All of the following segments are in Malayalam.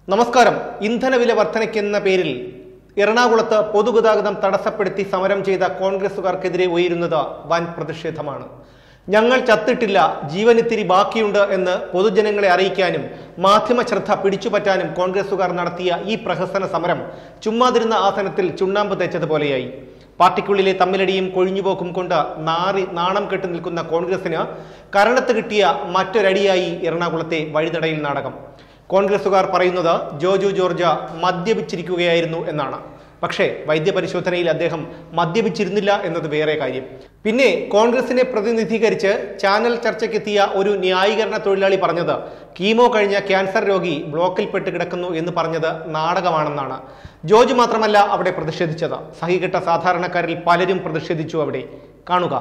നമസ്കാരം ഇന്ധനവില വർധനയ്ക്കെന്ന പേരിൽ എറണാകുളത്ത് പൊതുഗതാഗതം തടസ്സപ്പെടുത്തി സമരം ചെയ്ത കോൺഗ്രസുകാർക്കെതിരെ ഉയരുന്നത് വൻ പ്രതിഷേധമാണ് ഞങ്ങൾ ചത്തിട്ടില്ല ജീവനിത്തിരി ബാക്കിയുണ്ട് എന്ന് പൊതുജനങ്ങളെ അറിയിക്കാനും മാധ്യമ ശ്രദ്ധ പിടിച്ചുപറ്റാനും കോൺഗ്രസുകാർ നടത്തിയ ഈ പ്രഹസന സമരം ചുമ്മാതിരുന്ന ആസനത്തിൽ ചുണ്ണാമ്പ് തേച്ചതുപോലെയായി പാർട്ടിക്കുള്ളിലെ തമ്മിലടിയും കൊഴിഞ്ഞുപോക്കും കൊണ്ട് നാറി നാണം കെട്ടു നിൽക്കുന്ന കോൺഗ്രസിന് കരണത്ത് കിട്ടിയ മറ്റൊരടിയായി എറണാകുളത്തെ വഴിതടയിൽ നാടകം കോൺഗ്രസുകാർ പറയുന്നത് ജോജു ജോർജ് മദ്യപിച്ചിരിക്കുകയായിരുന്നു എന്നാണ് പക്ഷേ വൈദ്യപരിശോധനയിൽ അദ്ദേഹം മദ്യപിച്ചിരുന്നില്ല എന്നത് വേറെ കാര്യം പിന്നെ കോൺഗ്രസിനെ പ്രതിനിധീകരിച്ച് ചാനൽ ചർച്ചയ്ക്കെത്തിയ ഒരു ന്യായീകരണ തൊഴിലാളി പറഞ്ഞത് കീമോ കഴിഞ്ഞ ക്യാൻസർ രോഗി ബ്ലോക്കിൽപ്പെട്ട് കിടക്കുന്നു എന്ന് പറഞ്ഞത് നാടകമാണെന്നാണ് ജോർജ് മാത്രമല്ല അവിടെ പ്രതിഷേധിച്ചത് സഹികെട്ട സാധാരണക്കാരിൽ പലരും പ്രതിഷേധിച്ചു അവിടെ കാണുക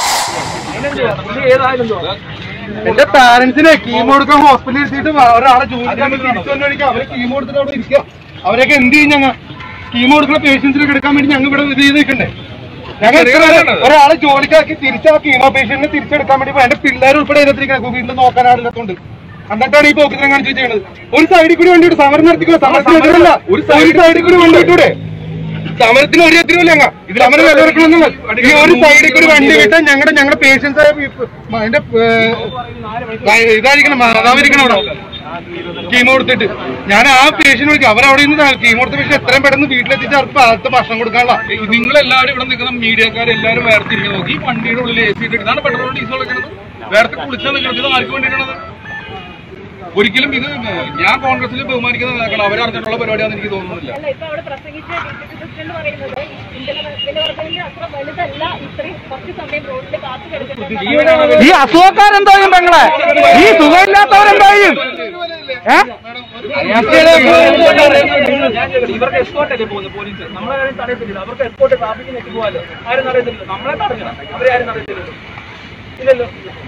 എന്റെ പാരന്റ്സിനെ കീമോ എടുക്കാൻ ഹോസ്പിറ്റലിൽ എത്തിയിട്ട് ഒരാളെ ജോലിക്കാൻ വേണ്ടി തിരിച്ചു വന്ന വഴിക്ക് അവരെ കീമോ എടുത്തിട്ട് അവിടെ ഇരിക്കുക അവരൊക്കെ എന്ത് ചെയ്യും ഞങ്ങൾ കീമോ എടുക്കുന്ന പേഷ്യൻസിനെ എടുക്കാൻ വേണ്ടി ഞങ്ങൾ ഇവിടെ ഇത് ചെയ്ത് നിൽക്കണ്ടേ ഞങ്ങൾ എത്ര പേരെ ഒരാളെ ജോലിക്കാക്കി തിരിച്ച് ആ കീമോ പേഷ്യന്റിനെ തിരിച്ചെടുക്കാൻ വേണ്ടി എന്റെ പിള്ളേർ ഉൾപ്പെടെ ഇതിനകത്തിരിക്കണം വീട്ടിൽ നോക്കാൻ ആളില്ലാത്തോണ്ട് എന്നിട്ടാണ് ഈ പോക്കിനെ കാണിച്ചു ചെയ്യുന്നത് ഒരു സൈഡിൽ കൂടി വണ്ടി വിട്ട് സമരം നടത്തിക്കോ സമരത്തിനെതിരല്ല ഒരു സൈഡിൽ കൂടി വണ്ടി വിട്ടൂടെ സമരത്തിന് ഒരു എത്തിരില്ല ഞങ്ങൾ സമരം നിലനിർത്തണമെന്നുള്ള ഈ ഒരു സൈഡിൽ കൂടി വണ്ടി വിട്ടാൽ ഞങ്ങളുടെ ഞങ്ങളുടെ പേഷ്യൻസ് അതിന്റെ ഏഹ്, ഇതായിരിക്കണം മാതാവിരിക്കണം അവിടെ കീമോ കൊടുത്തിട്ട് ഞാൻ ആ പേഷ്യന്റ് വിളിക്കും അവരവിടെ നിന്ന് കീമോ കൊടുത്ത പേഷ്യൻ എത്രയും പെട്ടെന്ന് വീട്ടിലെത്തിച്ച് അവർക്ക് പാലത്ത് ഭക്ഷണം കൊടുക്കാനുള്ള നിങ്ങൾ എല്ലാവരും ഇവിടെ നിൽക്കുന്ന മീഡിയക്കാർ എല്ലാവരും വേർതിരിഞ്ഞ് നോക്കി ഈ വണ്ടിയുടെ ഉള്ളിൽ എ സി ഇട്ടിട്ട് ഇതാണ് പെട്രോൾ ഡീസൽ വെക്കുന്നത് വേർത്ത് കുളിച്ചാൽ നിൽക്കുന്നത് ഇത് ആർക്ക് വേണ്ടിയിട്ടാണത് ഒരിക്കലും ഇത് ഞാൻ കോൺഗ്രസിൽ ബഹുമാനിക്കുന്ന നേതാക്കൾ അവരറിഞ്ഞിട്ടുള്ള പരിപാടിയാണെന്ന് എനിക്ക് തോന്നുന്നില്ല അല്ല ഇപ്പൊ അവിടെ പ്രസംഗിച്ച ഡി സി പ്രസിഡന്റ് പറയുന്നത് ഇന്ധന വില വർധനയിൽ അത്ര വലുതല്ല ഇത്രയും കുറച്ച് സമയം റോഡിൽ കാത്തു കിടക്കുന്നത് ഈ അസുഖക്കാരെന്തോ ചെയ്യും പെങ്ങളെ ഈ സുഖമില്ലാത്തവരെന്തോ ചെയ്യും ഇവർക്ക് എസ്കോട്ട് അല്ലേ പോകുന്നത് പോലീസ് നമ്മളെ ആരും തടയത്തില്ല അവർക്ക് എസ്കോട്ട് ട്രാഫിക്കിൽ എത്തി പോകാലോ ആരും തടയത്തില്ല നമ്മളെ തടഞ്ഞണം അവരെ ആരും തടയത്തില്ലല്ലോ ഇല്ലല്ലോ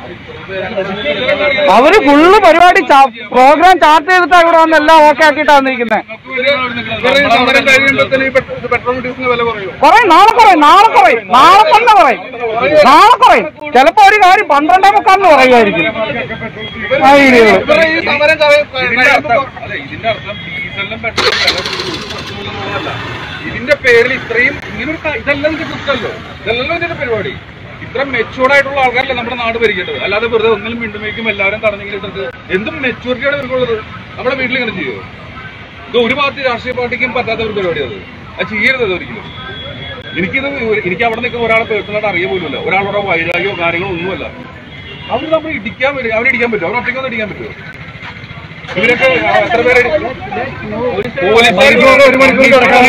അവര് ഫുള്ള് പരിപാടി പ്രോഗ്രാം ചാർട്ട് ചെയ്തിട്ടാ ഇവിടെ വന്ന് എല്ലാം ഓക്കെ ആക്കിയിട്ടാ വന്നിരിക്കുന്നത് സമരം കഴിയുമ്പോഴത്തേന് ഈ പെട്രോൾ പെട്രോൾ ഡീസലിന് വില കുറയും പറയും നാളെ പറയും നാളെ പറയും നാളെ തന്നെ പറയും നാളെ പറയും ചിലപ്പോ ഒരു കാര്യം പന്ത്രണ്ടേ മുക്കാലിന് പറയുമായിരിക്കും അയ്യോ. ഇവരുടെ ഈ സമരം കഴി- കഴിയുമ്പോ അതെ ഇതിന്റെ അർത്ഥം ഡീസലിനും പെട്രോളും വില കൂടുന്നതല്ല ഇതിന്റെ പേരിൽ ഇത്രയും ഇങ്ങനൊരു ക- ഇതല്ല ഇതിന്റെ പ്രശ്നമല്ലോ ഇതല്ലല്ലോ ഇതിന്റെ പരിപാടി ഇത്ര മെച്ചൂർഡ് ആയിട്ടുള്ള ആൾക്കാരല്ലേ നമ്മുടെ നാട് ഭരിക്കേണ്ടത് അല്ലാതെ വെറുതെ ഒന്നിലും മിണ്ടുമേക്കും എല്ലാവരും തടഞ്ഞെങ്കിലും ഇട്ടിട്ട് എന്തും മെച്ചൂരിറ്റിയാണ് ഇവർക്കുള്ളത് നമ്മുടെ വീട്ടിൽ ഇങ്ങനെ ചെയ്യുമോ ഇത് ഒരു പാർട്ടി രാഷ്ട്രീയ പാർട്ടിക്കും പറ്റാത്ത ഒരു പരിപാടി അത് അത് ചെയ്യരുത് അത് ഒരിക്കലും എനിക്കിത് ഒരു- എനിക്ക് അവിടെ നിൽക്കുന്ന ഒരാളെ പേഴ്സണലായിട്ട് അറിയ പോലുമില്ല ഒരാളുടെ വൈരാഗ്യമോ കാര്യങ്ങളോ ഒന്നുമല്ല അവർ നമ്മൾ ഇടിക്കാൻ വരും അവരെ ഇടിക്കാൻ പറ്റുമോ അവർ ഒറ്റയ്ക്കൊന്നും ഇടിക്കാൻ പറ്റുമോ ഇവരൊക്കെ എത്ര പേരെ പോലീസുകാർ ഒരു മണിക്കൂർ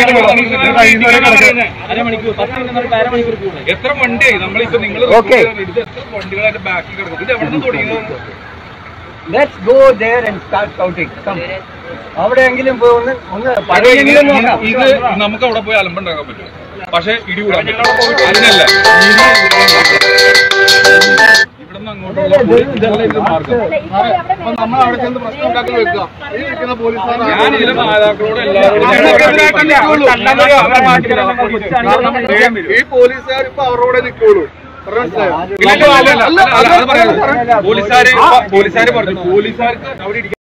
അരമണിക്കൂർ പത്ത് മിനിറ്റ് അരമണിക്കൂർ കൂടുതൽ എത്ര വണ്ടിയായി നമ്മളിപ്പോ നിങ്ങൾ Okay. ഇത് എത്ര വണ്ടികളായിട്ട് ബാക്കിൽ കിടക്കും ഇത് എവിടെ നിന്ന് തുടങ്ങിയത് let's go there and start shouting come അവിടെയെങ്കിലും പോയി ഒന്ന് ഒന്ന് പഴയെങ്കിലും നോക്കാം ഇത് നമുക്ക് അവിടെ പോയി അലമ്പുണ്ടാക്കാൻ പറ്റും പക്ഷെ ഇടി കൂടാൻ പറ്റും അതിനല്ല ഇവിടെ നിന്ന് അങ്ങോട്ടുള്ള ഇതല്ല ഇത് മാർഗം നമ്മൾ അവിടെ ചെന്ന് പ്രശ്നം ഉണ്ടാക്കി വെക്കുക ഞാൻ ഇതിലെ നേതാക്കളോട് എല്ലാവരോടും ഈ പോലീസുകാർ ഇപ്പൊ അവരോടെ നിൽക്കുള്ളൂ ഇല്ല, ഇല്ല, ഇല്ല, അല്ല, അല്ല, അത് പറയാതെ. പോലീസുകാര് പോലീസുകാര് പറഞ്ഞു പോലീസുകാർക്ക് അവിടെ ഇടിക്കാൻ